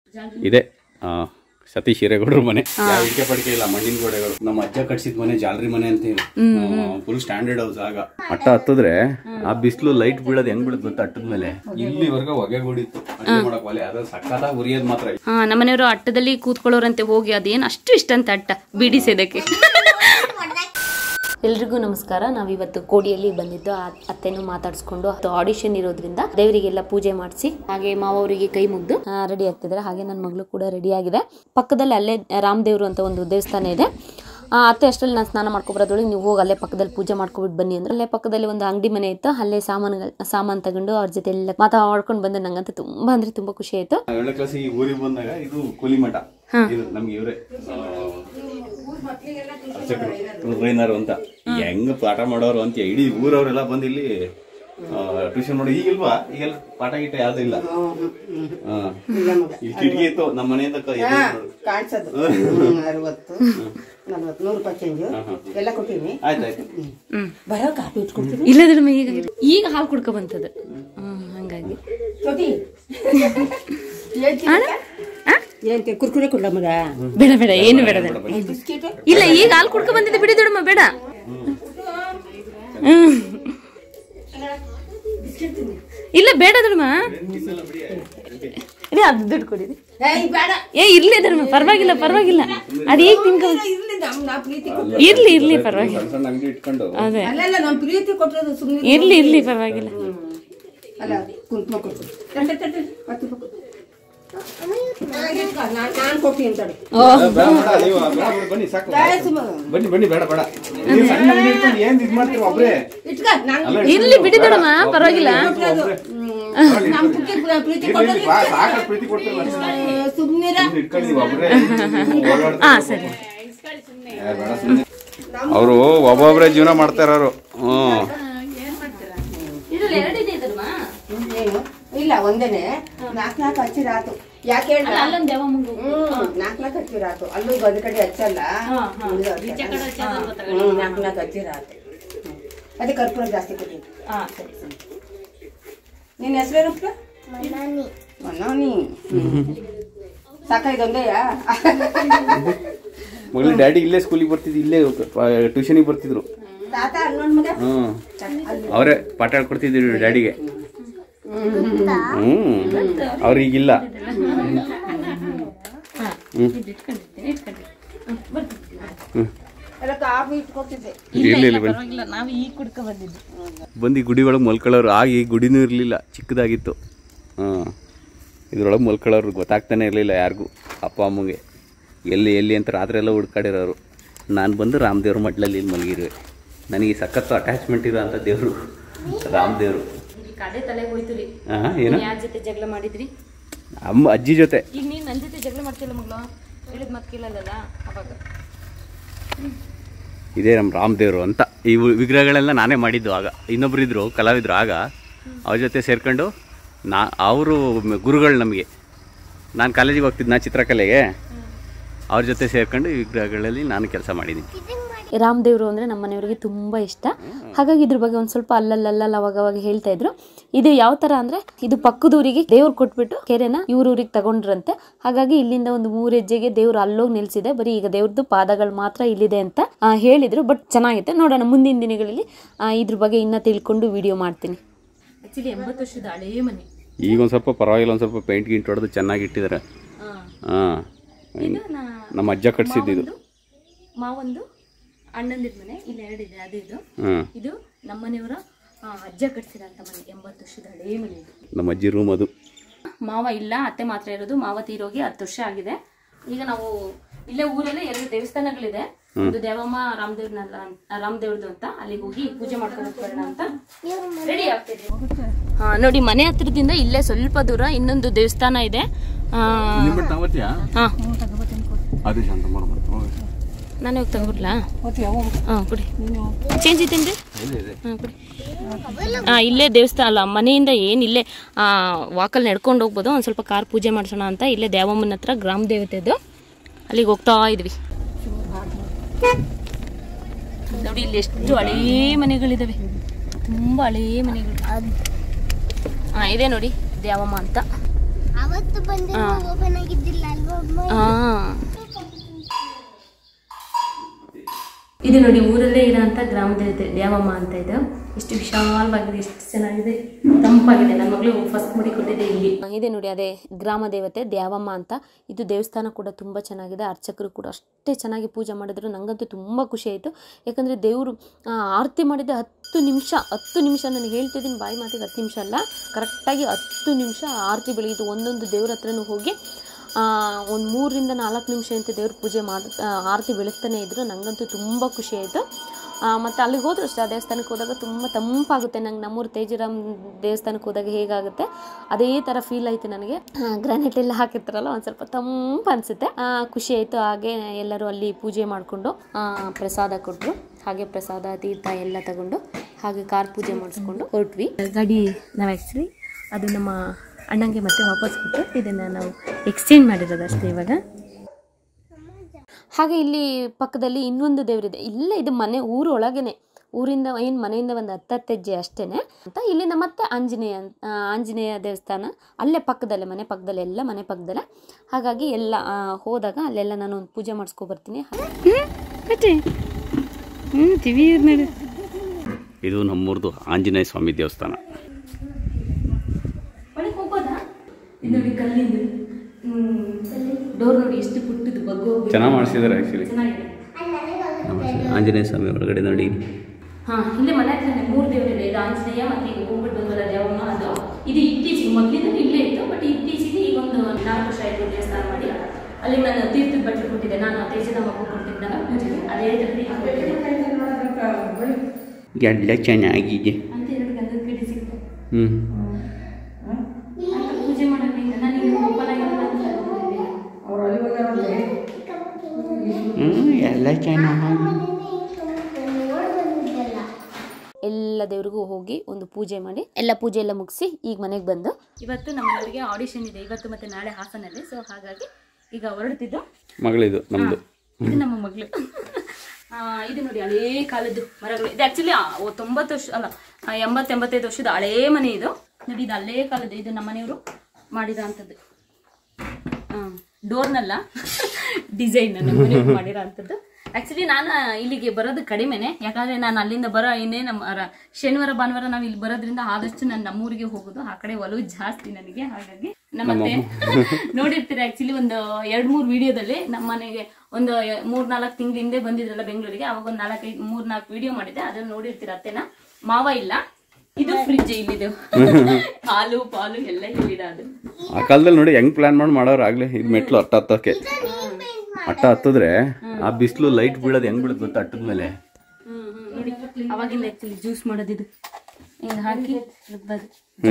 ಇದೆ ಆ, ಸತೀಶ್ ಹಿರೇಗೌಡ್ರ ಮನೆ ಯಾವ ಇಟ್ಕೆ ಪಡಿಕೆ ಇಲ್ಲ ಮಣ್ಣಿನ ಗೋಡೆಗಳು ನಮ್ಮ ಅಜ್ಜ ಕಟ್ಸಿದ ಮನೆ ಜಾಲರಿ ಮನೆ ಅಂತ ಫುಲ್ ಸ್ಟ್ಯಾಂಡರ್ಡ್ ಹೌಸ್ ಆಗ ಅಟ್ಟ ಹತ್ತಿದ್ರೆ ಆ ಬಿಸಿಲು ಲೈಟ್ ಬೀಳೋದು ಹೆಂಗ್ ಬೀಳುತ್ತೆ ಗೊತ್ತಾ ಅಟ್ಟದ ಮೇಲೆ ಇಲ್ಲಿವರೆಗೂ ಹೊಗೆ ಗುಡಿತ್ತು ಅಡುಗೆ ಮಾಡಕ್ ಒಲೆ ಅದ್ರ ಸಕ್ಕತ್ತಾಗಿ ಉರಿಯೋದು ಮಾತ್ರ ಹಾ ನಮ್ಮನೆಯವರು ಅಟ್ಟದಲ್ಲಿ ಕೂತ್ಕೊಳ್ಳೋರಂತೆ ಹೋಗಿ ಅದೇನು ಅಷ್ಟು ಇಷ್ಟ ಅಂತ ಅಟ್ಟ ಬಿಡಿಸೋದಕ್ಕೆ ಎಲ್ರಿಗೂ ನಮಸ್ಕಾರ ನಾವಿವತ್ತು ಕೋಡಿಯಲ್ಲಿ ಬಂದಿದ್ದು ಆ ಅತ್ತೆನೂ ಮಾತಾಡಿಸ್ಕೊಂಡು ಆಡಿಷನ್ ಇರೋದ್ರಿಂದ ದೇವರಿಗೆಲ್ಲ ಪೂಜೆ ಮಾಡಿಸಿ ಹಾಗೆ ಮಾವವರಿಗೆ ಕೈ ಮುಗ್ದು ರೆಡಿ ಆಗ್ತಿದ್ದಾರೆ ಹಾಗೆ ನನ್ನ ಮಗಳು ಕೂಡ ರೆಡಿ ಆಗಿದೆ ಪಕ್ಕದಲ್ಲಿ ಅಲ್ಲೇ ರಾಮದೇವ್ರು ಅಂತ ಒಂದು ದೇವಸ್ಥಾನ ಇದೆ ಆ, ಅತ್ತೆ ಅಷ್ಟರಲ್ಲಿ ನಾನು ಸ್ನಾನ ಮಾಡ್ಕೊಬರೋದ್ರೊಳಗೆ ನೀವು ಹೋಗಿ ಅಲ್ಲೇ ಪಕ್ಕದಲ್ಲಿ ಪೂಜೆ ಮಾಡ್ಕೊಬಿಟ್ಟು ಬನ್ನಿ ಅಂದ್ರೆ ಅಲ್ಲೇ ಪಕ್ಕದಲ್ಲಿ ಒಂದು ಅಂಗಡಿ ಮನೆ ಇತ್ತು ಅಲ್ಲೇ ಸಾಮಾನುಗಳು ಸಾಮಾನು ತಗೊಂಡು ಅವ್ರ ಜೊತೆ ಎಲ್ಲ ಮಾತಾಡ್ಕೊಂಡು ಬಂದು ನಂಗಂತೂ ತುಂಬಾ ಅಂದ್ರೆ ತುಂಬಾ ಖುಷಿ ಆಯ್ತು ಏಳನೇ ಕ್ಲಾಸ್ ಈ ಊರಿಗೆ ಬಂದಾಗ ಇದು ಕೂಲಿ ಮಠ ಇದು ನಮ್ಗೆ ಇವ್ರೆ ಟ್ರೈನರ್ ಅಂತ ಹೆಂಗ್ ಪಾಠ ಮಾಡೋರು ಅಂತ ಇಡೀ ಊರವರೆಲ್ಲ ಬಂದು ಇಲ್ಲಿ ಟ್ಯೂಷನ್ ಮಾಡಿ ಈಗಿಲ್ವಾ ಈಗೆಲ್ಲ ಪಾಠ ಗೀಟ ಯಾವ್ದು ಇಲ್ಲ ಹಾ. ಇಲ್ಲಿ ಕಿಟಕಿ ಇತ್ತು ನಮ್ಮ ಮನೆಯಿಂದ ಕ- ಇದು ನೋಡು. ಕಾಣಿಸೋದು ಅರವತ್ತು ನಲ್ವತ್ತು ನೂರು ರೂಪಾಯಿ ಚೇಂಜು ಎಲ್ಲ ಕೊಟ್ಟಿನಿ ಆಯ್ತಾಯ್ತು ಬರೋ ಕಾಫಿ ಇಟ್ಕೊಡ್ತೀನಿ ಇಲ್ಲದ್ರ ಈಗ ಈಗ ಹಾಲು ಕುಡ್ಕೊ ಬಂತದ್ದು ಹ್ಮ್ ಹಂಗಾಗಿ ಚೋಟಿ ಏನ್ ತಿ- ಕುರ್ಕುರೆ ಕೊಡ್ಲ ಮಗ ಬೇಡ ಬೇಡ ಏನು ಬೇಡ ಬೇಡ. ಬಿಸ್ಕಿಟ್ ಇಲ್ಲ ಈಗ ಹಾಲು ಕುಡ್ಕೊ ಬಂದಿದ್ದೆ ಬಿಡಿ ದೊಡಮ್ಮ ಬೇಡ ಹ್ಮ್. ಇಲ್ಲ ಬೇಡ ದೊಡಮ್ಮ ಇದೇ ಅದು ದುಡ್ಡು ಕೊಡಿರಿ ಏಯ್ ಬೇಡ ಏ ಇರ್ಲಿ ದೊಡಮ್ಮ ಪರವಾಗಿಲ್ಲ ಪರವಾಗಿಲ್ಲ ಅದು ಈಗ ತಿನ್ಕೊ ಇರ್ಲಿ ನಮ್ ನಾ ಪ್ರೀತಿ ಇರ್ಲಿ ಇರ್ಲಿ ಪರವಾಗಿಲ್ಲ ಸಣ್ಣ ಸಣ್ಣ ಅಂಗಡಿ ಇಟ್ಕೊಂಡು ಅದೇ ಅಲ್ಲೆಲ್ಲ ನಮ್ ಪ್ರೀತಿ ಕೊಟ್ಟಿರೋದು ಸುಮ್ಮನೆ ಇರ್ಲಿ ಇರ್ಲಿ ಪರವಾಗಿಲ್ಲ ಅಲ್ಲ ಕುಂಕುಮ ಕೊಟ್ಟು ತಟ್ಟೆ ತಟ್ಟೆ ಹತ್ತು ರೂಪಾಯಿ ಕೊಡು. ನಾನ್ ನಾನ್ ಕೊಡ್ತೀನಿ ತಡಿ ಬೇಡ, ಬೇಡ, ನೀವು ಬೇಡ, ಬೇಡ, ಬನ್ನಿ ಸಾಕು ಬನ್ನಿ ಬನ್ನಿ ಬೇಡ ಬೇಡ ನೀವು ಸಣ್ಣ ಅಂಗಡಿ ಇಟ್ಕೊಂಡು ಏನ್ ಇದ್ ಮಾಡ್ತೀರ ಒಬ್ರೇ ಇಟ್ಕ ನಾನ್ ಅಲ್ಲ, ಇರ್ಲಿ ಬಿಡಿ ದೊಡಮ್ಮ ಪರವಾಗಿಲ್ಲ ಒಬ್ರೇ. ನಮ್ ಪುಟ್ಟಿ ಪ್ರೀತಿ ಇರ್ಲಿ, ಇರ್ಲಿ, ಬಾ, ಸಾಕಾಗ್ ಪ್ರೀತಿ ಕೊಡ್ತೀರ ಸುಮ್ಮನಿರ ಇಟ್ಕೊಳ್ಳಿ ನೀವು ಒಬ್ರೇ ಹಾ ಸರಿ ಅವರು ಒಬ್ಬೊಬ್ರೇ ಜೀವನ ಮಾಡ್ತಾ ಇರೋರು ಹ್ಮ್ ಏನು ಇಲ್ಲ ಒಂದೇನೆ ನಾಲ್ಕು ನಾಲ್ಕು ಹಚ್ಚಿರಾತು ಯಾಕೆ ಹೇಳ ಅಲ್ಲೊಂದು ದೇವ ಮುಂಗು ಹ್ಮ್ ನಾಲ್ಕು ನಾಲ್ಕು ಹಚ್ಚಿರಾತು ಅಲ್ಲೂ ಒಂದ್ ಕಡೆ ಹಚ್ಚಲ್ಲ ಇಲ್ಲೂ ಹಚ್ಚಲ್ಲ. ಹ್ಮ್ ನಾಲ್ಕು ನಾಲ್ಕು ಹಚ್ಚಿರಾತು ಹ್ಮ್. ಅದೇ ಕರ್ಪೂರ ಜಾಸ್ತಿ ಕೊಟ್ಟಿದ್ದು ಹಾ ಸರಿ ಸರಿ ನಿನ್ನ ಹೆಸರೇನಪ್ಪ ಮನಾನಿ ಸಾಕ ಇದೊಂದೇಯಾ ಮಗಳು ಡ್ಯಾಡಿ ಇಲ್ಲೇ ಸ್ಕೂಲಿಗೆ ಬರ್ತಿದ್ರು ಇಲ್ಲೇ ಟ್ಯೂಷನಿಗೆ ಬರ್ತಿದ್ರು ತಾತ ಅನ್ನೋನ್ ಮಗ ಹ್ಮ್ ಅವರೇ ಪಾಠ ಹೇಳ್ಕೊಡ್ತಿದ್ರು ಡ್ಯಾಡಿಗೆ ಹ್ಮ್ ಅವ್ರು ಈಗಿಲ್ಲ ಎಲ್ಲ ಕಾಫಿ ಇಟ್ಕೊತಿದ್ದೆ ಇರ್ಲಿ ಇಲ್ಲ ಬನ್ನಿ ಪರವಾಗಿಲ್ಲ ನಾವು ಈಗ ಕುಡ್ಕೊ ಬಂದಿದ್ದು ಬಂದು ಈ ಗುಡಿ ಒಳಗೆ ಮಲ್ಕೊಳ್ಳೋರು ಆಗ ಈ ಗುಡಿನೂ ಇರಲಿಲ್ಲ ಚಿಕ್ಕದಾಗಿತ್ತು ಹಾಂ ಇದ್ರೊಳಗೆ ಮಲ್ಕೊಳ್ಳೋರು ಗೊತ್ತಾಗ್ತಾನೆ ಇರಲಿಲ್ಲ ಯಾರಿಗೂ ಅಪ್ಪ ಅಮ್ಮಗೆ ಎಲ್ಲಿ ಎಲ್ಲಿ ಅಂತ ರಾತ್ರಿ ಎಲ್ಲ ಹುಡ್ಕಾಡಿರೋರು ನಾನು ಬಂದು ರಾಮದೇವ್ರ ಮಡ್ಲಲ್ಲಿ ಇಲ್ಲಿ ಮಲಗಿರುವೆ ನನಗೆ ಸಖತ್ತು ಅಟ್ಯಾಚ್ಮೆಂಟ್ ಇರೋ ಅಂಥ ದೇವರು ರಾಮದೇವರು ಈ ಕಡೆ ತಲೆ ಹೋಯ್ತು ರೀ ಹಾಂ ಏನು ಯಾರ ಜೊತೆ ಜಗಳ ಮಾಡಿದ್ರಿ ಅಮ್ಮ ಅಜ್ಜಿ ಜೊತೆ ಈಗ ನೀನ್ ನನ್ನ ಜೊತೆ ಜಗಳ ಮಾಡ್ತಿಲ್ಲ ಮಗಳು ಹೇಳಿದ್ ಮಾತು ಕೇಳಲ್ಲ ಅವಾಗ ಇದೇ ನಮ್ಮ ರಾಮದೇವರು ಅಂತ ಈ ವಿ- ವಿಗ್ರಹಗಳೆಲ್ಲ ನಾನೇ ಮಾಡಿದ್ದು ಆಗ ಇನ್ನೊಬ್ರು ಇದ್ರು ಕಲಾವಿದರು ಆಗ ಅವ್ರ ಜೊತೆ ಸೇರ್ಕೊಂಡು ನಾ ಅವರು ಗುರುಗಳು ನಮಗೆ ನಾನು ಕಾಲೇಜಿಗೆ ಹೋಗ್ತಿದ್ದೆ ನಾ ಚಿತ್ರಕಲೆಗೆ ಅವ್ರ ಜೊತೆ ಸೇರ್ಕೊಂಡು ಈ ವಿಗ್ರಹಗಳಲ್ಲಿ ನಾನು ಕೆಲಸ ಮಾಡಿದ್ದೀನಿ ರಾಮದೇವ್ರು ಅಂದರೆ ನಮ್ಮ ಮನೆಯವರಿಗೆ ತುಂಬ ಇಷ್ಟ ಹಾಗಾಗಿ ಇದ್ರ ಬಗ್ಗೆ ಒಂದು ಸ್ವಲ್ಪ ಅಲ್ಲಲ್ಲಲ್ಲ ಅವಾಗ ಅವಾಗ ಹೇಳ್ತಾ ಇದ್ರು ಇದು ಯಾವ ಥರ ಅಂದರೆ ಇದು ಪಕ್ಕದೂರಿಗೆ ದೇವ್ರು ಕೊಟ್ಬಿಟ್ಟು ಕೆರೆನ ಇವ್ರೂರಿಗೆ ತಗೊಂಡ್ರಂತೆ ಹಾಗಾಗಿ ಇಲ್ಲಿಂದ ಒಂದು ಮೂರು ಹೆಜ್ಜೆಗೆ ದೇವ್ರು ಅಲ್ಲೋಗಿ ನಿಲ್ಸಿದೆ ಬರೀ ಈಗ ದೇವ್ರದ್ದು ಪಾದಗಳು ಮಾತ್ರ ಇಲ್ಲಿದೆ ಅಂತ ಆ, ಹೇಳಿದ್ರು ಬಟ್ ಚೆನ್ನಾಗಿದೆ ನೋಡೋಣ ಮುಂದಿನ ದಿನಗಳಲ್ಲಿ ಆ, ಇದ್ರ ಬಗ್ಗೆ ಇನ್ನೂ ತಿಳ್ಕೊಂಡು ವಿಡಿಯೋ ಮಾಡ್ತೀನಿ ಆ್ಯಕ್ಚುಲಿ ಎಂಬತ್ತು ವರ್ಷದ ಹಳೇ ಮನೆ ಈಗ ಒಂದು ಸ್ವಲ್ಪ ಪರವಾಗಿಲ್ಲ ಒಂದು ಸ್ವಲ್ಪ ಪೇಂಟ್ ಗಿಂಟ್ ಹೊಡೆದು ಚೆನ್ನಾಗಿ ಇಟ್ಟಿದ್ದಾರೆ ಹಾಂ ನಮ್ಮ ಅಜ್ಜ ಕಟ್ಸಿದ್ದು ಇದು ಮಾವೊಂದು ಅಣ್ಣಂದಿರ ಮನೆ ಇಲ್ಲಿ ಎರಡಿದೆ ಅದು ಇದು ಹಾಂ ಇದು ನಮ್ಮನೆಯವರ ಅಜ್ಜ ಕಟ್ಸಿದಂತ ಮನೆ ಎಂಬತ್ತು ವರ್ಷದ ಹಳೇ ಮನೆ ಇದು ನಮ್ಮ ಅಜ್ಜಿ ರೂಮ್ ಅದು ಮಾವ ಇಲ್ಲ ಅತ್ತೆ ಮಾತ್ರ ಇರೋದು ಮಾವ ತೀರೋಗಿ ಹತ್ತು ವರ್ಷ ಆಗಿದೆ ಈಗ ನಾವು ಇಲ್ಲೇ ಊರಲ್ಲೇ ಎರಡು ದೇವಸ್ಥಾನಗಳಿದೆ ಒಂದು ದೇವಮ್ಮ ರಾಮದೇವ್ರನಲ್ಲ ರಾಮದೇವ್ರದ್ದು ಅಂತ ಅಲ್ಲಿಗೆ ಹೋಗಿ ಪೂಜೆ ಮಾಡ್ಕೊಂಡು ಬರೋಣ ಅಂತ ರೆಡಿ ಆಗ್ತಿದೆ ಹಾ ನೋಡಿ ಮನೆ ಹತ್ರದಿಂದ ಇಲ್ಲೇ ಸ್ವಲ್ಪ ದೂರ ಇನ್ನೊಂದು ದೇವಸ್ಥಾನ ಇದೆ ಆ, ಹಾ ಅದು ಶಾಂತ ನಾನು ಹೋಗಿ ತಗೊಡ್ಲಾ ಹಾಂ ಕೊಡಿ ಚೇಂಜ್ ಇತ್ತೇನ್ರಿ ಹಾಂ ಕೊಡಿ ಹಾಂ ಇಲ್ಲೇ ದೇವಸ್ಥಾನ ಅಲ್ಲ ಮನೆಯಿಂದ ಏನು ಇಲ್ಲೇ ವಾಕಲ್ಲಿ ನಡ್ಕೊಂಡು ಹೋಗ್ಬೋದು ಒಂದು ಸ್ವಲ್ಪ ಕಾರ್ ಪೂಜೆ ಮಾಡಿಸೋಣ ಅಂತ ಇಲ್ಲೇ ದೇವಮ್ಮನ ಹತ್ರ ಗ್ರಾಮ ದೇವತೆದು ಅಲ್ಲಿಗೆ ಹೋಗ್ತಾ ಇದ್ವಿ ನೋಡಿ ಇಲ್ಲಿ ಎಷ್ಟು ಹಳೇ ಮನೆಗಳಿದಾವೆ ತುಂಬ ಹಳೇ ಮನೆಗಳು ಹಾಂ ಇದೆ ನೋಡಿ ದೇವಮ್ಮ ಅಂತ ಅವತ್ತು ಬಂದು ಓಪನ್ ಆಗಿದ್ದು ಇದು ನೋಡಿ ಊರಲ್ಲೇ ಇರೋಂಥ ಗ್ರಾಮ ದೇವತೆ ದ್ಯಾವಮ್ಮ ಅಂತ ಇದೆ ಎಷ್ಟು ವಿಶಾಲವಾಗಿದೆ ಎಷ್ಟು ಚೆನ್ನಾಗಿದೆ ತಂಪಾಗಿದೆ ನನ್ನ ಮಗಳು ಫಸ್ಟ್ ಮುಡಿ ಕೊಟ್ಟಿದೆ ಇಲ್ಲಿ ಇದೆ ನೋಡಿ ಅದೇ ಗ್ರಾಮ ದೇವತೆ ದ್ಯಾವಮ್ಮ ಅಂತ ಇದು ದೇವಸ್ಥಾನ ಕೂಡ ತುಂಬ ಚೆನ್ನಾಗಿದೆ ಅರ್ಚಕರು ಕೂಡ ಅಷ್ಟೇ ಚೆನ್ನಾಗಿ ಪೂಜೆ ಮಾಡಿದ್ರು ನಂಗಂತೂ ತುಂಬ ಖುಷಿ ಆಯಿತು ಯಾಕಂದರೆ ದೇವರು ಆ, ಆರತಿ ಮಾಡಿದ ಹತ್ತು ನಿಮಿಷ ಹತ್ತು ನಿಮಿಷ ನನಗೆ ಹೇಳ್ತಿದ್ದೀನಿ ಬಾಯಿ ಮಾತಿಗೆ ಹತ್ತು ನಿಮಿಷ ಅಲ್ಲ ಕರೆಕ್ಟಾಗಿ ಹತ್ತು ನಿಮಿಷ ಆರತಿ ಬೆಳಗಿದ್ದು ಒಂದೊಂದು ದೇವ್ರ ಹತ್ರನೂ ಹೋಗಿ ಒಂದು ಮೂರರಿಂದ ನಾಲ್ಕು ನಿಮಿಷ ಅಂತ ದೇವ್ರ ಪೂಜೆ ಮಾಡಿ ಆರತಿ ಬೆಳಗ್ತಾನೆ ಇದ್ರು ನನಗಂತೂ ತುಂಬ ಖುಷಿ ಆಯಿತು ಮತ್ತು ಅಲ್ಲಿಗೆ ಹೋದ್ರು ಅಷ್ಟೇ ಆ ದೇವಸ್ಥಾನಕ್ಕೆ ಹೋದಾಗ ತುಂಬ ತಂಪಾಗುತ್ತೆ ನಂಗೆ ನಮ್ಮೂರು ತೇಜರಾಮ್ ದೇವಸ್ಥಾನಕ್ಕೆ ಹೋದಾಗ ಹೇಗಾಗುತ್ತೆ ಅದೇ ಥರ ಫೀಲ್ ಆಯಿತು ನನಗೆ ಗ್ರಾನೈಟ್ ಎಲ್ಲ ಹಾಕಿರ್ತಾರಲ್ಲ ಒಂದು ಸ್ವಲ್ಪ ತಂಪು ಅನಿಸುತ್ತೆ ಖುಷಿ ಆಯಿತು ಹಾಗೆ ಎಲ್ಲರೂ ಅಲ್ಲಿ ಪೂಜೆ ಮಾಡಿಕೊಂಡು ಪ್ರಸಾದ ಕೊಟ್ಟರು ಹಾಗೆ ಪ್ರಸಾದ ತೀರ್ಥ ಎಲ್ಲ ತಗೊಂಡು ಹಾಗೆ ಕಾರ್ ಪೂಜೆ ಮಾಡಿಸ್ಕೊಂಡು ಹೊರಟ್ವಿ ಗಾಡಿ ನಾವು ಆ್ಯಕ್ಚುಲಿ ಅದು ನಮ್ಮ ಅಣ್ಣಂಗೆ ಮತ್ತೆ ವಾಪಸ್ ಕೊಟ್ಟು ಇದನ್ನು ನಾವು ಎಕ್ಸ್ಚೇಂಜ್ ಮಾಡಿರೋದು ಅಷ್ಟೇ ಇವಾಗ ಹಾಗೆ ಇಲ್ಲಿ ಪಕ್ಕದಲ್ಲಿ ಇನ್ನೊಂದು ದೇವರಿದೆ ಇಲ್ಲ ಇದು ಮನೆ ಊರು ಒಳಗೇನೆ ಊರಿಂದ ಏನು ಮನೆಯಿಂದ ಒಂದು ಹತ್ತತ್ತು ಹೆಜ್ಜೆ ಅಷ್ಟೇ ಅಂತ ಇಲ್ಲಿಂದ ಮತ್ತೆ ಆಂಜನೇಯ ಆ, ಆಂಜನೇಯ ದೇವಸ್ಥಾನ ಅಲ್ಲೇ ಪಕ್ಕದಲ್ಲೇ ಮನೆ ಪಕ್ಕದಲ್ಲೇ ಎಲ್ಲ ಮನೆ ಪಕ್ಕದಲ್ಲೇ ಹಾಗಾಗಿ ಎಲ್ಲ ಆ, ಹೋದಾಗ ಅಲ್ಲೆಲ್ಲ ನಾನು ಒಂದು ಪೂಜೆ ಮಾಡಿಸ್ಕೊ ಬರ್ತೀನಿ ಇದು ನಮ್ಮೂರ್ದು ಆಂಜನೇಯ ಸ್ವಾಮಿ ದೇವಸ್ಥಾನ ಒಳಗೆ ಹೋಗೋದಾ ಇದು ನೋಡಿ ಕಲ್ಲಿಂದು ಡೋರ್ ನೋಡಿ ಎಷ್ಟು ಪುಟ್ಟದು ಬಗ್ಗು ಚೆನ್ನಾಗಿ ಮಾಡಿಸಿದ್ದಾರೆ ಆ್ಯಕ್ಚುಲಿ ಚೆನ್ನಾಗಿದೆ ಆಂಜನೇಯ ಸ್ವಾಮಿ ಒಳಗಡೆ ನೋಡಿ ಹಾ ಇಲ್ಲೇ ಮನೆ ಹತ್ರನೇ ಮೂರು ದೇವರಿದೆ ಇದು ಆಂಜನೇಯ ಮತ್ತೆ ಈಗ ಹೋಗ್ಬಿಟ್ಟು ಬಂದಲ್ಲ ದೇವಮ್ಮ ಅದು ಇದು ಇತ್ತೀಚೆಗೆ ಮೊದಲಿಂದ ಇಲ್ಲೇ ಇತ್ತು ಬಟ್ ಇತ್ತೀಚೆಗೆ ಈಗ ಒಂದು ನಾಲ್ಕು ವರ್ಷ ಆಯ್ತು ದೇವಸ್ಥಾನ ಮಾಡಿ ಅಲ್ಲಿ ನಾನು ತೀರ್ಥದ ಬಟ್ಟೆ ಕೊಟ್ಟಿದ್ದೆ ನಾನು ತೇಜದ ಮಗು ಕೊಟ್ಟಿದ್ದಾಗ ಪೂಜೆಗೆ ಅದೇ ರೀತಿ ಕೊಟ್ಟಿದ್ದೆ. ಎಲ್ಲ ಚೆನ್ನಾಗಿದೆ ಅಂತ ಎರಡು ಗಂಧದ ಕಡ್ಡಿ ಸಿಗ್ತದೆ ಹ್ಞೂ ಅಂತ ಪೂಜೆ ಮಾಡೋದ್ರಿಂದ ನಾನು ಈಗ ಓಪನ್ ಆಗಿರೋದು ಅಂತ ಅನ್ಕೊಂಡಿದ್ದೆ. ಹ್ಞೂ ಎಲ್ಲ ಚೆನ್ನಾಗಿ ಎಲ್ಲ ದೇವ್ರಿಗೂ ಹೋಗಿ ಒಂದು ಪೂಜೆ ಮಾಡಿ ಎಲ್ಲ ಪೂಜೆ ಎಲ್ಲ ಮುಗಿಸಿ ಈಗ ಮನೆಗೆ ಬಂದು ಇವತ್ತು ನಮ್ಮನೆಯವರಿಗೆ ಆಡಿಷನ್ ಇದೆ ಇವತ್ತು ಮತ್ತೆ ನಾಳೆ ಹಾಸನಲ್ಲಿ ಸೊ ಹಾಗಾಗಿ ಈಗ ಹೊರಡ್ತಿದ್ದು ಮಗಳಿದು ನಮ್ಮದು ಇದು ನಮ್ಮ ಮಗಳು ಆ, ಇದು ನೋಡಿ ಹಳೇ ಕಾಲದ್ದು ಮರಗಳು ಇದು ಆಕ್ಚುಲಿ ತೊಂಬತ್ತು ವರ್ಷ ಅಲ್ಲ ಆ, ಎಂಬತ್ತು ಎಂಬತ್ತೈದು ವರ್ಷದ ಹಳೇ ಮನೆ ಇದು ನೋಡಿ ಇದು ಹಳೇ ಕಾಲದ್ದು ಇದು ನಮ್ಮ ಮನೆಯವರು ಮಾಡಿರೋ ಅಂಥದ್ದು ಡೋರ್ನಲ್ಲ ಡಿಸೈನ್ ನಮ್ಮ ಮನೆಯವರು ಮಾಡಿರೋ ಅಂಥದ್ದು ಆಕ್ಚುಲಿ ನಾನು ಇಲ್ಲಿಗೆ ಬರೋದು ಕಡಿಮೆನೆ ಯಾಕಂದ್ರೆ ನಾನು ಅಲ್ಲಿಂದ ಬರೋ ಇನ್ನೇ ನಮ್ಮ ರ- ಶನಿವಾರ ಭಾನುವಾರ ನಾವು ಇಲ್ಲಿ ಬರೋದ್ರಿಂದ ಆದಷ್ಟು ನಾನು ನಮ್ಮೂರಿಗೆ ಹೋಗೋದು ಆ ಕಡೆ ಒಲವು ಜಾಸ್ತಿ ನನಗೆ ಹಾಗಾಗಿ ನಮ್ಮತ್ತೆ ನೋಡಿರ್ತೀರ ಆಕ್ಚುಲಿ ಒಂದು ಎರಡ್ ಮೂರ್ ವಿಡಿಯೋದಲ್ಲಿ ನಮ್ಮ ಮನೆಗೆ ಒಂದು ಮೂರ್ ನಾಲ್ಕು ತಿಂಗಳ ಹಿಂದೆ ಬಂದಿದ್ರಲ್ಲ ಬೆಂಗಳೂರಿಗೆ ಅವಾಗ ಒಂದು ನಾಲ್ಕೈದು ಮೂರ್ ನಾಲ್ಕು ವಿಡಿಯೋ ಮಾಡಿದ್ದೆ ಅದನ್ನ ನೋಡಿರ್ತೀರ ಅತ್ತೆನ ಮಾವ ಇಲ್ಲ ಇದು ಫ್ರಿಡ್ಜ್ ಇಲ್ಲಿದೆ ಹಾಲು ಪಾಲು ಎಲ್ಲ ಇಲ್ಲಿದೆ ಅದು ಆ ಕಾಲದಲ್ಲಿ ನೋಡಿ ಹೆಂಗ್ ಪ್ಲಾನ್ ಮಾಡಿ ಮಾಡೋರು ಆಗ್ಲೇ ಇದು ಮೆಟ್ಲು ಅಟ್ಟ ಹತ್ತಕ್ಕೆ ಅಟ್ಟ ಹತ್ತಿದ್ರೆ ಆ ಬಿಸಿಲು ಲೈಟ್ ಬೀಳೋದು ಹೆಂಗ್ ಬೀಳುತ್ತೆ ಗೊತ್ತಾ ಅಟ್ಟದ ಮೇಲೆ ಹ್ಮ್ ಹ್ಮ್ ನೋಡಿ ಅವಾಗಿಂದ ಆಕ್ಚುಲಿ ಜ್ಯೂಸ್ ಮಾಡೋದು ಇದು ಹಿಂಗ ಹಾಕಿ ರುಬ್ಬೋದು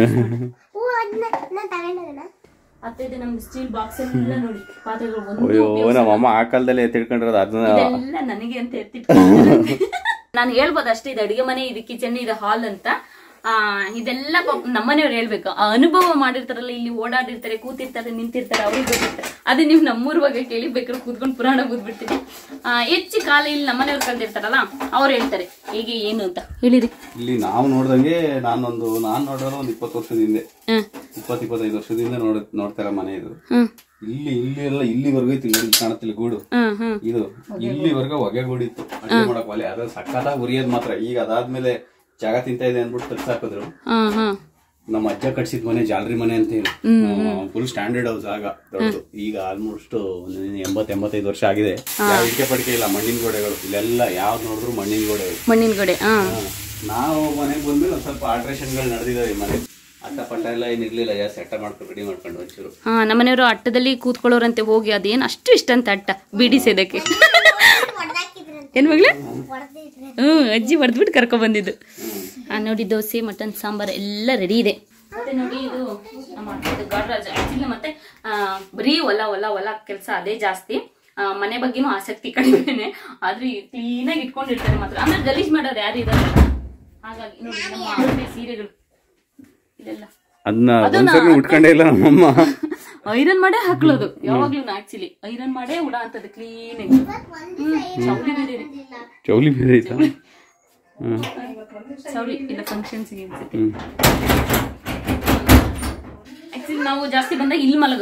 ಅತ್ತೆ ಇದು ನಮ್ದು ಸ್ಟೀಲ್ ಬಾಕ್ಸ್ ಎಲ್ಲ ನೋಡಿ ಪಾತ್ರೆಗಳು ಒಂದು ಅಯ್ಯೋ ನಮ್ಮ ಅಮ್ಮ ಆ ಕಾಲದಲ್ಲೇ ತಿಳ್ಕೊಂಡಿರೋದು ಅದನ್ನ ಇದೆಲ್ಲ ನನಗೆ ಅಂತ ಎತ್ತಿಟ್ಕೊಂಡು ನಾನು ಹೇಳ್ಬೋದು ಅಷ್ಟೇ ಇದು ಅಡಿಗೆ ಮನೆ ಇದು ಕಿಚನ್ ಇದು ಹಾಲ್ ಅಂತ ಆ ಇದೆಲ್ಲ ಪಾಪ ನಮ್ಮನೆಯವ್ರು ಹೇಳ್ಬೇಕು ಆ ಅನುಭವ ಮಾಡಿರ್ತಾರಲ್ಲ ಇಲ್ಲಿ ಓಡಾಡಿರ್ತಾರೆ ಕೂತಿರ್ತಾರೆ ನಿಂತಿರ್ತಾರೆ ಅವ್ರಿಗೆ ಗೊತ್ತಿರ್ತಾರೆ ಅದೇ ನೀವು ನಮ್ಮೂರ್ ಬಗ್ಗೆ ಕೇಳಿ ಬೇಕಾದ್ರೆ ಕೂತ್ಕೊಂಡು ಪುರಾಣ ಕೂತ್ಬಿಡ್ತೀನಿ ಆ ಹೆಚ್ಚು ಕಾಲ ಇಲ್ಲಿ ನಮ್ಮನೆಯವ್ರು ಕಲ್ತಿರ್ತಾರಲ್ಲ ಅವ್ರು ಹೇಳ್ತಾರೆ ಹೇಗೆ ಏನು ಅಂತ ಹೇಳಿರಿ ಇಲ್ಲಿ ನಾವು ನೋಡ್ದಂಗೆ ನಾನೊಂದು ನಾನ್ ನೋಡೋದು ಒಂದು ಇಪ್ಪತ್ತು ವರ್ಷದ ಹಿಂದೆ ಹ್ಮ್ ಇಪ್ಪತ್ತು ಇಪ್ಪತ್ತೈದು ವರ್ಷದಿಂದ ನೋಡ ನೋಡ್ತಾರ ಮನೆ ಇದು ಹ್ಮ್ ಇಲ್ಲಿ ಇಲ್ಲಿ ಎಲ್ಲ ಇಲ್ಲಿವರೆಗೂ ಐತಿ ನೋಡಿ ಇಲ್ಲಿ ಕಾಣುತ್ತಿಲ್ಲ ಗೂಡು ಹ್ಮ್ ಹ್ಮ್ ಇದು ಇಲ್ಲಿವರೆಗೂ ಹೊಗೆ ಗೂಡಿತ್ತು ಅಡುಗೆ ಮಾಡಕ್ ಒಲೆ ಅದ್ರ ಸಕ್ಕತ್ತಾಗಿ ಉರಿಯೋದ್ ಮಾತ್ರ ಈಗ ಅದಾದ್ಮೇಲೆ ಜಾಗ ತಿಂತ ಇದೆ ಅನ್ಬಿಟ್ಟು ತೆಗ್ಸಾಕಿದ್ರು ಹ್ಮ್ ಹ್ಮ್ ನಮ್ಮ ಅಜ್ಜ ಕಟ್ಸಿದ ಮನೆ ಜಾಲರಿ ಮನೆ ಅಂತ ಫುಲ್ ಸ್ಟ್ಯಾಂಡರ್ಡ್ ಹೌಸ್ ಆಗ ದೊಡ್ಡದು ಈಗ ಆಲ್ಮೋಸ್ಟ್ ಎಂಬತ್ ಎಂಬತ್ತೈದು ವರ್ಷ ಆಗಿದೆ ಯಾವ ಇಟ್ಕೆ ಪಡಿಕೆ ಇಲ್ಲ ಮಣ್ಣಿನ ಗೋಡೆಗಳು ಇಲ್ಲೆಲ್ಲ ಯಾವ್ದು ನೋಡಿದ್ರು ಮಣ್ಣಿನ ಗೋಡೆಗಳು ಮಣ್ಣಿನ ಗೋಡೆ ಹಾ ಹಾ. ನಾವು ಮನೆಗೆ ಬಂದ್ಮೇಲೆ ಒಂದ್ ಸ್ವಲ್ಪ ಆಲ್ಟ್ರೇಷನ್ಗಳು ನಡೆದಿದ್ದಾವೆ ಮನೆ ಅಟ್ಟ ಪಟ್ಟ ಎಲ್ಲ ಏನಿರ್ಲಿಲ್ಲ ಜಾಸ್ತಿ ಅಟ್ಟ ಮಾಡ್ಕೊಂಡು ರೆಡಿ ಮಾಡ್ಕೊಂಡು ಒಂಚೂರು ಹಾ ನಮ್ಮನೆಯವರು ಅಟ್ಟದಲ್ಲಿ ಕೂತ್ಕೊಳ್ಳೋರಂತೆ ಹೋಗಿ ಅದೇನು ಅಷ್ಟು ಇಷ್ಟ ಅಂತ ಅಟ್ಟ ಬಿಡಿಸೋದಕ್ಕೆ ಏನ್ ಮಗಳೇ ಹ್ಮ್ ಅಜ್ಜಿ ಹೊಡೆದ್ಬಿಟ್ಟು ಕರ್ಕೊ ಬಂದಿದ್ದು ಆ ನೋಡಿ ದೋಸೆ ಮಟನ್ ಸಾಂಬಾರ್ ಎಲ್ಲ ರೆಡಿ ಇದೆ ಮತ್ತೆ ನೋಡಿ ಇದು ನಮ್ಮ ಅತ್ತೆದು ಗಾಡ್ರಾಜ್ ಆಕ್ಚುಲಿ ಮತ್ತೆ ಆ, ಬರೀ ಹೊಲ ಹೊಲ ಹೊಲ ಕೆಲಸ ಅದೇ ಜಾಸ್ತಿ ಆ, ಮನೆ ಬಗ್ಗೆನೂ ಆಸಕ್ತಿ ಕಡಿಮೆನೆ ಆದ್ರೆ ಕ್ಲೀನಾಗಿ ಇಟ್ಕೊಂಡಿರ್ತಾರೆ ಮಾತ್ರ ಅಂದ್ರೆ ಗಲೀಜ್ ಮಾಡೋರು ಯಾರು ಇದಾರೆ ಹಾಗಾಗಿ ನೋಡಿ ನಮ್ಮ ಅತ್ತೆ ಸೀರೆಗಳು ಇದೆಲ್ಲ ಅದನ್ನ ಒಂದ್ಸರಿ ಉಟ್ಕೊಂಡೇ ಇಲ್ಲ ನಮ್ಮಮ್ಮ ಐರನ್ ಮಾಡೇ ಹಾಕ್ಲೋದು ಯಾವಾಗ್ಲೂ ಆಕ್ಚುಲಿ ಐರನ್ ಮಾಡೇ ಉಡ ಅಂತದ್ದು ಕ್ಲೀನ್ ಚೌಲಿ ಬೇರೆ ಇದೆ. ಚೌಲಿ ಬೇರೆ ಐತಾ ಹ್ಮ್ ಚೌಲಿ ಇಲ್ಲ ಫಂಕ್ಷನ್ಸ್ ಹ್ಮ್ ಆಕ್ಚುಲಿ ನಾವು ಜಾಸ್ತಿ ಬಂದಾಗ ಇಲ್ಲಿ ಮಲಗೋದು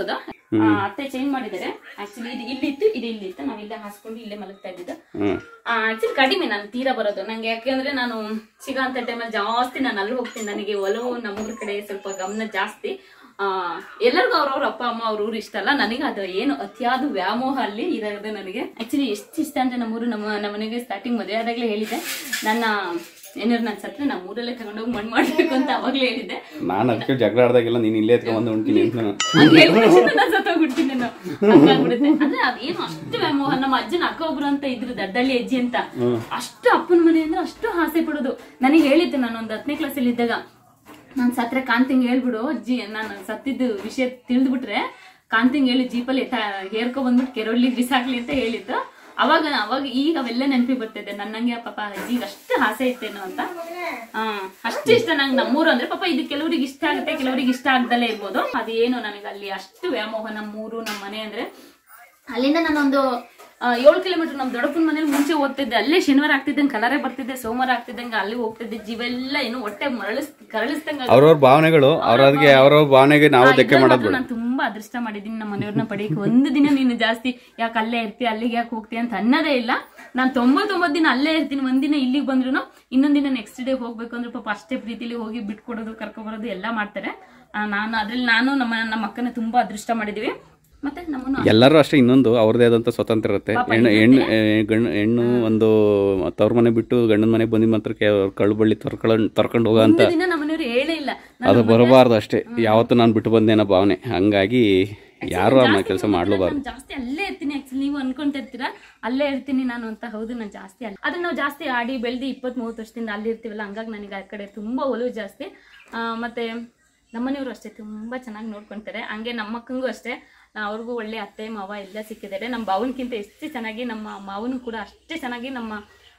ಆ, ಅತ್ತೆ ಚೇಂಜ್ ಮಾಡಿದ್ದಾರೆ ಆಕ್ಚುಲಿ ಇದು ಇಲ್ಲಿತ್ತು ಇದು ಇಲ್ಲಿತ್ತು ನಾವ್ ಇಲ್ಲೇ ಹಾಸ್ಕೊಂಡು ಇಲ್ಲೇ ಮಲಗ್ತಾ ಇದ್ದಿದ್ದು ಹ್ಞೂ ಆಕ್ಚುಲಿ ಕಡಿಮೆ ನಾನು ತೀರಾ ಬರೋದು ನಂಗೆ ಯಾಕೆಂದ್ರೆ ನಾನು ಸಿಗೋಂತ ಟೈಮಲ್ಲಿ ಜಾಸ್ತಿ ನಾನು ಅಲ್ಲಿ ಹೋಗ್ತೀನಿ ನನಗೆ ಒಲವು ನಮ್ಮೂರ ಕಡೆ ಸ್ವಲ್ಪ ಗಮನ ಜಾಸ್ತಿ ಆ ಎಲ್ಲರಿಗೂ ಅವ್ರವ್ರ ಅಪ್ಪ ಅಮ್ಮ ಅವ್ರ ಊರು ಇಷ್ಟ ಅಲ್ಲ ನನಗೆ ಅದು ಏನು ಅತಿಯಾದ ವ್ಯಾಮೋಹ ಅಲ್ಲಿ ಇರೋದು ನನಗೆ ಆಕ್ಚುಲಿ ಎಷ್ಟು ಇಷ್ಟ ಅಂದ್ರೆ ನಮ್ಮೂರು ನಮ್ಮ ನಮ್ಮನೆಗೆ ಸ್ಟಾರ್ಟಿಂಗ್ ಮದುವೆ ಆದಾಗಲೇ ಹೇಳಿದ್ದೆ ನನ್ನ ಏನಾದ್ರು ನಾನು ಸತ್ರೆ ನಮ್ಮ ಊರಲ್ಲೇ ತಗೊಂಡೋಗಿ ಮಣ್ಣು ಮಾಡ್ಬೇಕು ಅಂತ ಅವಾಗಲೇ ಹೇಳಿದ್ದೆ ನಾನು ಅದಕ್ಕೆ ಜಗಳ ಆಡ್ದಾಗೆಲ್ಲ ನೀನು ಇಲ್ಲೇ ಎತ್ಕೊಂಡ್ಬಂದು ಉಣ್ತೀನಿ ಅಂತ ನಾನು ಹಂಗ್ ಹೇಳ್ಬಿಟ್ಟ ತಕ್ಷಣ ನಾನ್ ಸತ್ತೋಗ್ಬಿಡ್ತೀನಿ ನಾನು. ಹಂಗಾಗ್ಬಿಡುತ್ತೆ. ಅಂದ್ರೆ ಅದೇನು ಅಷ್ಟು ವ್ಯಾಮೋಹ ನಮ್ಮ ಅಜ್ಜನ ಅಕ್ಕ ಒಬ್ರು ಅಂತ ಇದ್ರು ದಡ್ಡಳ್ಳಿ ಅಜ್ಜಿ ಅಂತ ಅಷ್ಟು ಅಪ್ಪನ ಮನೆ ಅಂದ್ರೆ ಅಷ್ಟು ಆಸೆ ಪಡೋದು ನನಗೆ ಹೇಳಿದ್ದು ನಾನು ಒಂದು ಹತ್ತನೇ ಕ್ಲಾಸಲ್ಲಿ ಇದ್ದಾಗ ನಾನ್ ಸತ್ರೆ ಕಾಂತಿಂಗ್ ಹೇಳ್ಬಿಡು ಅಜ್ಜಿ ನಾನು ಸತ್ತಿದ್ದು ವಿಷಯ ತಿಳಿದ್ಬಿಟ್ರೆ ಕಾಂತಿಂಗ್ ಹೇಳಿ ಜೀಪಲ್ಲಿ ಹೇರ್ಕೊ ಬಂದ್ಬಿಟ್ಟು ಕೆರೊಳ್ಳಿ ಬಿಸಾಕ್ಲಿ ಅಂತ ಹೇಳಿದ್ದು ಅವಾಗ ಅವಾಗ ಈಗ ಅವೆಲ್ಲ ನೆನಪಿ ಬರ್ತಿದೆ ನನ್ನಂಗೆ ಪಾಪ ಅಜ್ಜಿಗೆ ಅಷ್ಟು ಆಸೆ ಇತ್ತೇನೋ ಅಂತ ಆ, ಅಷ್ಟು ಇಷ್ಟ ನಂಗೆ ನಮ್ಮೂರು ಅಂದ್ರೆ ಪಾಪ ಇದು ಕೆಲವರಿಗೆ ಇಷ್ಟ ಆಗುತ್ತೆ ಕೆಲವರಿಗೆ ಇಷ್ಟ ಆಗ್ದಲೇ ಇರ್ಬೋದು ಅದೇನು ನನಗೆ ಅಲ್ಲಿ ಅಷ್ಟು ವ್ಯಾಮೋಹ ನಮ್ಮೂರು ನಮ್ಮ ಮನೆ ಅಂದ್ರೆ ಅಲ್ಲಿಂದ ನಾನೊಂದು ಏಳು ಕಿಲೋಮೀಟರ್ ನಮ್ಮ ದೊಡ್ಡಪ್ಪನ ಮನೇಲಿ ಮುಂಚೆ ಓದ್ತಿದ್ದೆ ಅಲ್ಲೇ ಶನಿವಾರ ಆಗ್ತಿದ್ದಂಗೆ ಕಲರೇ ಬರ್ತಿದ್ದೆ ಸೋಮವಾರ ಆಗ್ತಿದ್ದಂಗೆ ಅಲ್ಲಿ ಹೋಗ್ತಿದ್ದೆ ಜೀವೆಲ್ಲ ಏನು ಹೊಟ್ಟೆ ಮರಳಿಸ್ ಕರಳಿಸ್ದಂಗೆ ಅವ್ರವ್ರ ಭಾವನೆಗಳು ಅವ್ರದ್ಗೆ ಅವ್ರವ್ರ ಭಾವನೆಗೆ ನಾವು ಧಕ್ಕೆ ಮಾಡೋದು ಬೇಡ ನಾನು ತುಂಬಾ ಅದೃಷ್ಟ ಮಾಡಿದೀನಿ ನಮ್ಮ ಮನೆಯವ್ರನ್ನ ಪಡೆಯಕ್ಕೆ ಒಂದು ದಿನ ನೀನು ಜಾಸ್ತಿ ಯಾಕೆ ಅಲ್ಲೇ ಇರ್ತಿ ಅಲ್ಲಿಗೆ ಯಾಕೆ ಹೋಗ್ತಿ ಅಂತ ಅನ್ನೋದೇ ಇಲ್ಲ ನಾನು ತೊಂಬತ್ತೊಂಬತ್ತು ದಿನ ಅಲ್ಲೇ ಇರ್ತೀನಿ ಒಂದಿನ ಇಲ್ಲಿಗೆ ಬಂದ್ರು ಇನ್ನೊಂದ್ ದಿನ ನೆಕ್ಸ್ಟ್ ಡೇ ಹೋಗ್ಬೇಕು ಅಂದ್ರೆ ಪಾಪ ಅಷ್ಟೇ ಪ್ರೀತಿಲಿ ಹೋಗಿ ಬಿಟ್ಕೊಡೋದು ಕರ್ಕೊಬರೋದು ಎಲ್ಲ ಮಾಡ್ತಾರೆ ಆ, ನಾನು ಅದ್ರಲ್ಲಿ ನಾನು ನಮ್ಮ ನಮ್ಮ ಅಕ್ಕನ ತುಂಬಾ ಅದೃಷ್ಟ ಮಾಡಿದೀವಿ ಮತ್ತೆ ನಮ್ಮನ್ನು ಎಲ್ಲರೂ ಅಷ್ಟೇ ಇನ್ನೊಂದು ಅವ್ರದೇ ಆದಂಥ ಸ್ವತಂತ್ರ ಇರುತ್ತೆ ಹೆಣ್ಣು ಹೆಣ್ಣು ಏ, ಗಂಡು ಹೆಣ್ಣು ಒಂದು ತವ್ರ ಮನೆ ಬಿಟ್ಟು ಗಂಡನ ಮನೆಗೆ ಬಂದಿದ ಮಾತ್ರಕ್ಕೆ ಅವ್ರ ಕಳ್ಳು ಬಳ್ಳಿ ತೊರ್ಕೊಂಡು ತೊರ್ಕೊಂಡು ಹೋಗೋ ಅಂತ ಒಂದು ದಿನ ನಮ್ಮ ಮನೆಯವ್ರು ಹೇಳೇ ಇಲ್ಲ ನಾನು ಅದು ಬರಬಾರ್ದು ಅಷ್ಟೇ ಯಾವತ್ತೂ ನಾನು ಬಿಟ್ಟು ಬಂದೇನೋ ಭಾವನೆ ಹಂಗಾಗಿ ಯಾರು ಆ ಕೆಲಸ ಮಾಡ್ಲೂಬಾರ್ದು ನಾನು ಜಾಸ್ತಿ ಅಲ್ಲೇ ಇರ್ತೀನಿ ಆಕ್ಚುಲಿ ನೀವು ಅನ್ಕೊಂತ ಇರ್ತೀರಾ ಅಲ್ಲೇ ಇರ್ತೀನಿ ನಾನು ಅಂತ ಹೌದು ನಾನು ಜಾಸ್ತಿ ಅಲ್ಲಿ ಆದ್ರೆ ನಾವು ಜಾಸ್ತಿ ಆಡಿ ಬೆಳೆದು ಇಪ್ಪತ್ತ್ ಮೂವತ್ತು ವರ್ಷದಿಂದ ಅಲ್ಲಿ ಇರ್ತೀವಲ್ಲ ಹಂಗಾಗಿ ನನಗೆ ಆ ಕಡೆ ತುಂಬಾ ಒಲವು ಜಾಸ್ತಿ ಆ, ಮತ್ತೆ ನಮ್ಮನೆಯವರು ಅಷ್ಟೇ ತುಂಬಾ ಚೆನ್ನಾಗಿ ನೋಡ್ಕೊಂತಾರೆ ಹಂಗೆ ನಮ್ಮ ಅಕ್ಕಂಗೂ ಅಷ್ಟೇ ಆ, ಅವ್ರಿಗೂ ಒಳ್ಳೆ ಅತ್ತೆ ಮಾವ ಎಲ್ಲ ಸಿಕ್ಕಿದ್ದಾರೆ ನಮ್ಮ ಭಾವನ್ಕಿಂತ ಎಷ್ಟು ಚೆನ್ನಾಗಿ ನಮ್ಮ ಮಾವನು ಕೂಡ ಅಷ್ಟೇ ಚೆನ್ನಾಗಿ ನಮ್ಮ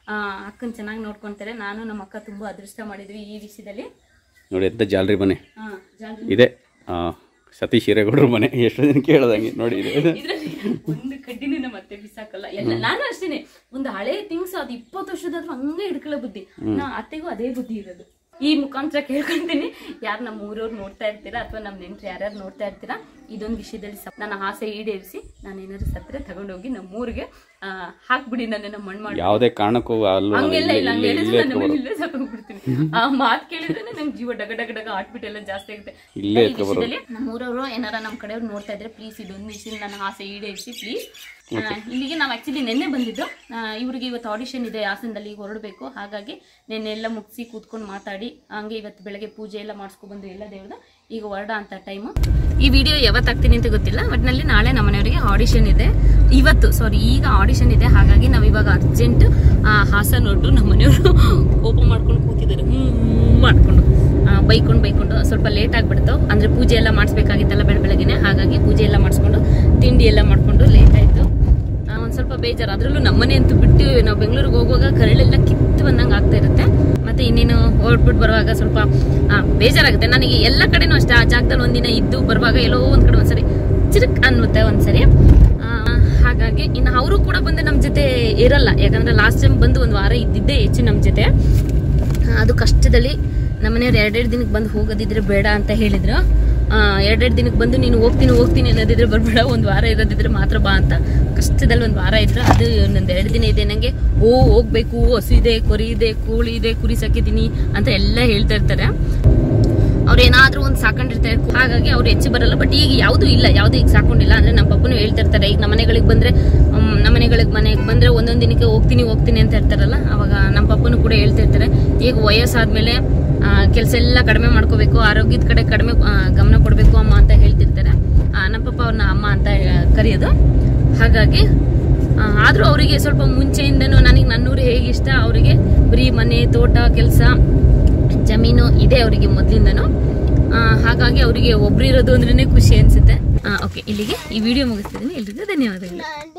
ಅಕ್ಕನ ಚೆನ್ನಾಗಿ ನೋಡ್ಕೊಂತಾರೆ ನಾನು ನಮ್ಮ ಅಕ್ಕ ತುಂಬಾ ಅದೃಷ್ಟ ಮಾಡಿದ್ವಿ ಈ ವಿಷಯದಲ್ಲಿ ನೋಡಿ ಎಂತ ಜಾಲ್ರಿ ಮನೆ ಹಾ ಜಾಗ ಇದೆ ಆ, ಸತೀಶ್ ಹಿರೇಗೌಡ್ರ ಮನೆ ಎಷ್ಟು ದಿನ ಕೇಳ್ದಂಗೆ ನೋಡಿ ಇದೆ ಇದ್ರಲ್ಲಿ ಒಂದು ಕಡ್ಡಿನೂ ನಮ್ಮ ಅತ್ತೆ ಬಿಸಾಕಲ್ಲ ಎಲ್ಲ ನಾನು ಅಷ್ಟೇನೆ ಒಂದು ಹಳೆ ಥಿಂಗ್ಸ್ ಅದು ಇಪ್ಪತ್ತು ವರ್ಷದಾದ್ರೂ ಹಂಗೆ ಹಿಡ್ಕೊಳ್ಳೋ ಬುದ್ಧಿ ನಾ ಅತ್ತೆಗೂ ಅದೇ ಬುದ್ಧಿ ಇರೋದು ಈ ಮುಖಾಂತರ ಕೇಳ್ಕೊಂತೀನಿ ಯಾರು ನಮ್ಮ ಊರವ್ರು ನೋಡ್ತಾ ಇರ್ತೀರಾ ಅಥವಾ ನಮ್ಮ ನೆಂಟ್ರು ಯಾರ್ಯಾರು ನೋಡ್ತಾ ಇರ್ತೀರಾ ಇದೊಂದು ವಿಷಯದಲ್ಲಿ ಸ ನನ್ನ ಆಸೆ ಈಡೇರಿಸಿ ನಾನು ಏನಾದ್ರು ಸತ್ತರೆ ತಗೊಂಡೋಗಿ ನಮ್ಮ ಊರಿಗೆ ಆ, ಹಾಕ್ಬಿಡಿ ನನ್ನನ್ನು ಮಣ್ಣು ಮಾಡಿ ಯಾವುದೇ ಕಾರಣಕ್ಕೂ ಅಲ್ಲೂ ಹಂಗೆಲ್ಲ ಇಲ್ಲ ಹಂಗೆ ಇಲ್ಲೇ ಹೇಳಿದ್ರೆ ಇಲ್ಲೇ ನಾನು ಇಲ್ಲೇ ಸಾಕೊಂಡ್ಬಿಡ್ತೀನಿ ಆ ಮಾತು ಕೇಳಿದ್ರೆ ನಂಗೆ ಜೀವ ಡಗ ಡಗ ಡಗ ಆಟ್ಬಿಟ್ಟು ಜಾಸ್ತಿ ಆಗುತ್ತೆ ಇಲ್ಲೇ ಈ ವಿಷಯದಲ್ಲಿ ನಮ್ಮ ಊರವರು ಏನಾರ ನಮ್ಮ ಕಡೆಯವ್ರು ನೋಡ್ತಾ ಇದ್ರೆ ಪ್ಲೀಸ್ ಇದೊಂದು ವಿಷಯ ನನ್ನ ಆಸೆ ಈಡೇರಿಸಿ ಪ್ಲೀಸ್ ಇಲ್ಲಿಗೆ ನಾವು ಆಕ್ಚುಲಿ ನಿನ್ನೆ ಬಂದಿದ್ದು ಆ, ಇವ್ರಿಗೆ ಇವತ್ತು ಆಡಿಷನ್ ಇದೆ ಹಾಸನದಲ್ಲಿ ಈಗ ಹೊರಡಬೇಕು ಹಾಗಾಗಿ ನಿನ್ನೆ ಎಲ್ಲ ಮುಗಿಸಿ ಕೂತ್ಕೊಂಡು ಮಾತಾಡಿ ಹಂಗೆ ಇವತ್ತು ಬೆಳಗ್ಗೆ ಪೂಜೆ ಎಲ್ಲ ಮಾಡಿಸ್ಕೊಬಂದು ಎಲ್ಲ ದೇವ್ರದ್ದು ಈಗ ಹೊರಡ ಅಂತ ಟೈಮು ಈ ವಿಡಿಯೋ ಯಾವತ್ತು ಹಾಕ್ತೀನಿ ಅಂತ ಗೊತ್ತಿಲ್ಲ ಒಟ್ಟಿನಲ್ಲಿ ನಾಳೆ ನಮ್ಮ ಮನೆಯವರಿಗೆ ಆಡಿಷನ್ ಇದೆ ಇವತ್ತು ಸಾರಿ ಈಗ ಆಡಿಷನ್ ಇದೆ ಹಾಗಾಗಿ ನಾವು ಇವಾಗ ಅರ್ಜೆಂಟ್ ಹಾಸನ ಹೊರಟು ನಮ್ಮ ಮನೆಯವರು ಓಪನ್ ಮಾಡ್ಕೊಂಡು ಕೂತಿದ್ದಾರೆ ಹ್ಮ್ ಮಾಡ್ಕೊಂಡು ಆ, ಬೈಕೊಂಡು ಬೈಕೊಂಡು ಸ್ವಲ್ಪ ಲೇಟ್ ಆಗ್ಬಿಡ್ತು ಅಂದ್ರೆ ಪೂಜೆ ಎಲ್ಲ ಮಾಡಿಸ್ಬೇಕಾಗಿತ್ತಲ್ಲ ಬೆಳ ಬೆಳಗ್ಗೆನೆ ಹಾಗಾಗಿ ಪೂಜೆ ಎಲ್ಲ ಮಾಡಿಸ್ಕೊಂಡು ತಿಂಡಿ ಎಲ್ಲ ಮಾಡ್ಕೊಂಡು ಲೇಟ್ ಆಯ್ತು ಆ, ಒಂದ್ ಸ್ವಲ್ಪ ಬೇಜಾರು ಅದ್ರಲ್ಲೂ ನಮ್ಮನೆ ಅಂತೂ ಬಿಟ್ಟು ನಾವು ಬೆಂಗಳೂರಿಗೆ ಹೋಗುವಾಗ ಕರಳೆಲ್ಲ ಕಿತ್ತು ಬಂದಂಗೆ ಆಗ್ತಾ ಇರುತ್ತೆ ಮತ್ತೆ ಇನ್ನೇನು ಹೊರಟ್ಬಿಟ್ಟು ಬರುವಾಗ ಸ್ವಲ್ಪ ಆ, ಬೇಜಾರಾಗುತ್ತೆ ನನಗೆ ಎಲ್ಲ ಕಡೆನೂ ಅಷ್ಟೇ ಆ ಜಾಗದಲ್ಲಿ ಒಂದಿನ ಇದ್ದು ಬರುವಾಗ ಎಲ್ಲೋ ಒಂದ್ ಕಡೆ ಒಂದ್ಸರಿ ಚಿರುಕ್ ಅನ್ನುತ್ತೆ ಒಂದ್ಸರಿ ಆ, ಹಾಗಾಗಿ ಇನ್ನು ಅವರು ಕೂಡ ಬಂದು ನಮ್ಮ ಜೊತೆ ಇರಲ್ಲ ಯಾಕಂದ್ರೆ ಲಾಸ್ಟ್ ಟೈಮ್ ಬಂದು ಒಂದು ವಾರ ಇದ್ದಿದ್ದೇ ಹೆಚ್ಚು ನಮ್ಮ ಜೊತೆ ಆ, ಅದು ಕಷ್ಟದಲ್ಲಿ ನಮ್ಮನೆಯವ್ರು ಎರಡೆರಡು ದಿನಕ್ಕೆ ಬಂದು ಹೋಗೋದಿದ್ರೆ ಬೇಡ ಅಂತ ಹೇಳಿದ್ರು ಆ, ಎರಡೆರಡು ದಿನಕ್ಕೆ ಬಂದು ನೀನು ಹೋಗ್ತೀನಿ ಹೋಗ್ತೀನಿ ಅನ್ನೋದಿದ್ರೆ ಬರ್ಬೇಡ ಒಂದು ವಾರ ಇರೋದಿದ್ರೆ ಮಾತ್ರ ಬಾ ಅಂತ ಕಷ್ಟದಲ್ಲಿ ಒಂದು ವಾರ ಇದ್ರು ಅದು ಒಂದೊಂದು ಎರಡು ದಿನ ಇದೆ ನನಗೆ ಓ ಹೋಗ್ಬೇಕು ಹಸು ಇದೆ ಕೊರಿ ಇದೆ ಕೋಳಿ ಇದೆ ಕುರಿ ಸಾಕಿದ್ದೀನಿ ಅಂತ ಎಲ್ಲ ಹೇಳ್ತಾ ಇರ್ತಾರೆ ಅವ್ರು ಏನಾದ್ರೂ ಒಂದು ಸಾಕೊಂಡಿರ್ತಾರೆ ಹಾಗಾಗಿ ಅವ್ರು ಹೆಚ್ಚು ಬರಲ್ಲ ಬಟ್ ಈಗ ಯಾವುದು ಇಲ್ಲ ಯಾವುದು ಈಗ ಸಾಕೊಂಡಿಲ್ಲ ಅಂದ್ರೆ ನಮ್ಮ ಪಪ್ಪನು ಹೇಳ್ತಾ ಇರ್ತಾರೆ ಈಗ ನಮ್ಮ ಮನೆಗಳಿಗೆ ಬಂದ್ರೆ ಮ್, ನಮ್ಮ ಮನೆಗಳಿಗೆ ಮನೆಗೆ ಬಂದ್ರೆ ಒಂದೊಂದು ದಿನಕ್ಕೆ ಹೋಗ್ತೀನಿ ಹೋಗ್ತೀನಿ ಅಂತ ಇರ್ತಾರಲ್ಲ ಅವಾಗ ನಮ್ಮ ಪಪ್ಪನು ಕೂಡ ಹೇಳ್ತಾ ಇರ್ತಾರೆ ಈಗ ವಯಸ್ಸಾದ್ಮೇಲೆ ಕೆಲಸ ಎಲ್ಲ ಕಡಿಮೆ ಮಾಡ್ಕೋಬೇಕು ಆರೋಗ್ಯದ ಕಡೆ ಕಡಿಮೆ ಆ, ಗಮನ ಕೊಡಬೇಕು ಅಮ್ಮ ಅಂತ ಹೇಳ್ತಿರ್ತಾರೆ ಆ, ನಮ್ಮ ಪಪ್ಪ ಅವ್ರನ್ನ ಅಮ್ಮ ಅಂತ ಆ, ಕರೆಯೋದು ಹಾಗಾಗಿ ಆ, ಆದ್ರೂ ಅವರಿಗೆ ಸ್ವಲ್ಪ ಮುಂಚೆಯಿಂದನೂ ನನಗೆ ನನ್ನೂರು ಹೇಗೆ ಇಷ್ಟ ಅವರಿಗೆ ಬರೀ ಮನೆ ತೋಟ ಕೆಲಸ ಜಮೀನು ಇದೆ ಅವರಿಗೆ ಮೊದಲಿಂದನೂ ಹಾಗಾಗಿ ಅವರಿಗೆ ಒಬ್ರು ಇರೋದು ಅಂದ್ರೇನೆ ಖುಷಿ ಅನ್ಸುತ್ತೆ ಓಕೆ ಇಲ್ಲಿಗೆ ಈ ವಿಡಿಯೋ ಮುಗಿಸ್ತಿದ್ದೀನಿ ಎಲ್ರಿಗೂ ಧನ್ಯವಾದಗಳು